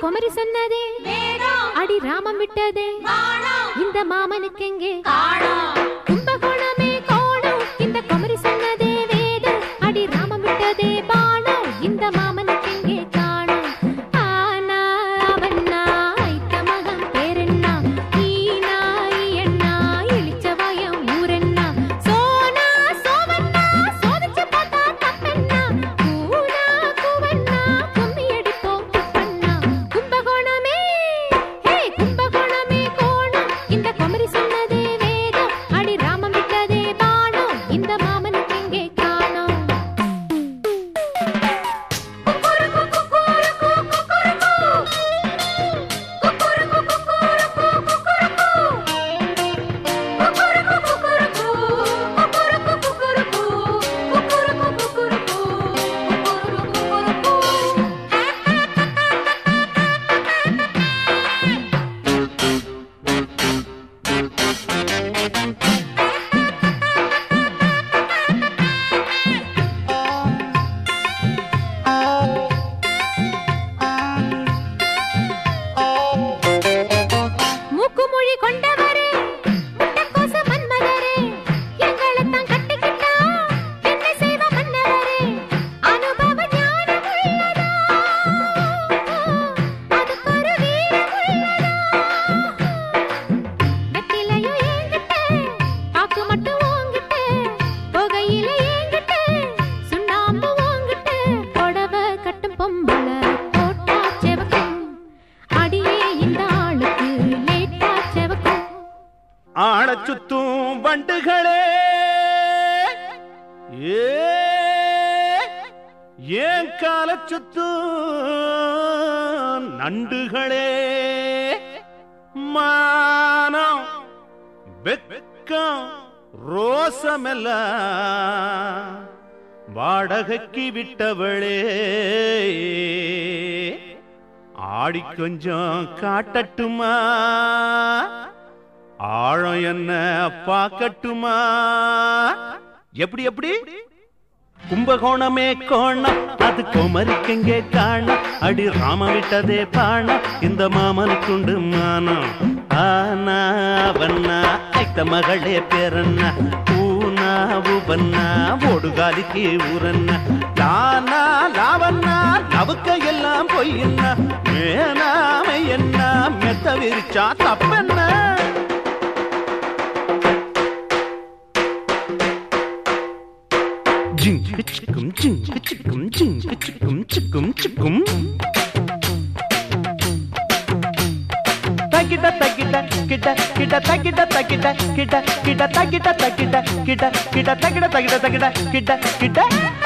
குமரி சொன்னதே வேதம் அடி ராமம் விட்டதே வானம் இந்த மாமனுக்கு எங்கே காணோம் கும்பகோணமே கோணம் இந்த குமரி சொன்னதே வேதம் அடி ராமம் விட்டதே பாணம் இந்த மாமனுக்கு எங்கே காணோம் ஆனா அவன்னா ஐத்த மகன் பேரென்னா ஈனா எண்ணா இளிச்சவாயம் ஊரென்னா சோனா சோவண்ணா சோதிச்சு பார்த்தா தப்பென்னா கூனா கூவண்ணா கும்மி அடிப்போம் குப்பண்ணா கும்பகோணமே ஹே கும்பகோணமே கோணம் இந்த குமரி சொன்னதே வேதம் அடி ராமம் விட்டதே பாணம் இந்த மாமனுக்கு எங்கே காணோம் மூக்குமொழி கொண்டவரே முட்டக்கோச மன்மதரே எங்களைத்தான் கட்டிக்கிட்டா என்ன செய்வ மன்னவரே அனுபவ ஞானம் உள்ளதா அதுக்கு ஒரு வீரம் உள்ளதா வெத்திலையும் ஏங்கிட்ட பாக்கு மட்டும் ஓங்கிட்ட புகையில ஏங்கிட்ட சுண்ணாம்பு ஓங்கிட்ட புடவ கட்டும் பொம்பள போட்டா செவக்கும் அடியே இந்த ஆளுக்கு லேட்டா செவக்கும் ஆளச் சுத்தும் வண்டுகளே ஏ ஏன் கால சுத்தும் நண்டுகளே மானம் வெக்கம் ரோசமெல்லாம் வாடகைக்கு விட்டவளே ஆடி கொஞ்சம் காட்டட்டுமா ஆழம் என்ன பார்க்கட்டுமா எப்படி எப்படி கும்பகோணமே கோணம் அது குமரிக்கெங்கே காணம் அடி ராம விட்டதே பாணம் இந்த மாமனுக்குண்டு மானம் ஆனா வண்ணா ஐத்த மகளே பேரண்ணா பூனா உபன்னா ஓடுகாலிக்கு ஊரண்ணா லானா லாவண்ணா லவுக்க எல்லாம் பொய்யண்ணா மேனாமை என்ன மெத்த விரிச்சா தப்பென்ன ஜிங்கு சிக்கும் ஜிங்கு சிக்கும் ஜிங்கு சிக்கும் சிக்கும் சிக்கும் தகிட தகிட கிட கிட தகிட தகிட கிட கிட தகிட தகிட கிட கிட தகிட தகிட தகிட கிட கிட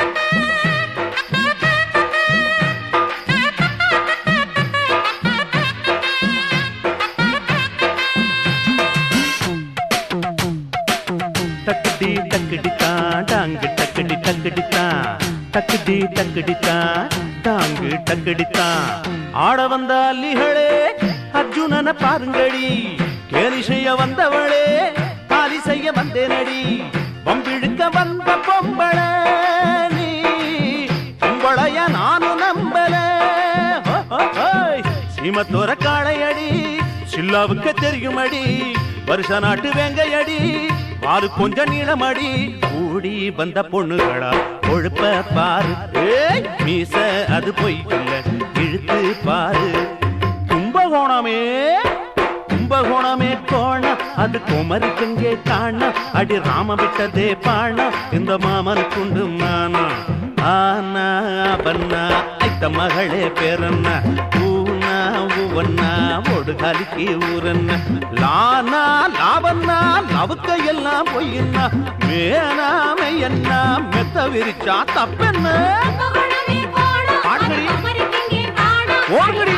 தக்கடி தக்கடித்தா டாங்கு டக்கடி டக்கடித்தா தக்கடி டக்கடித்தா டாங்கு டக்கடித்தா ஆட வந்த அல்லிகளே அர்ஜுனன பாருங்கடி கேலி செய்ய வந்தவளே காலி செய்ய வந்தேனடி வம்பிழுக்க வந்த பொம்பள நீ பொம்பளைய நானும் நம்பல ஹோ, ஹோ, ஹோய். சீமத்தோர காளையடி சில்லாவுக்கு தெரியுமடி வருஷ நாட்டு வெங்கையடி பாரு கொஞ்சம் நீளமடி கூடி வந்த பொண்ணுகளா கொழுப்ப பாரு ஏய் மீச அது பொய் இல்ல இழுத்து பாரு கும்பகோணமே கும்பகோணமே கோண அது குமரிக்கெங்கே காண அடி ராம விட்டதே பாண இந்த மாமனுக்குண்டு மானா ஆனா பன்னா ஐத்த மகளே பேரண்ணா பூனா உவண்ணா ஒடுகாலிக்கு ஊரண்ணா லானா லாவண்ணா லவுக்க எல்லாம் பொய்யண்ணா மேனாமை என்ன மெத்த விரிச்சா தப்பென்ன கும்பகோணமே கோணம் பாடுங்கடி. அது குமரிக்கெங்கே காணோம் ஓடுங்கடி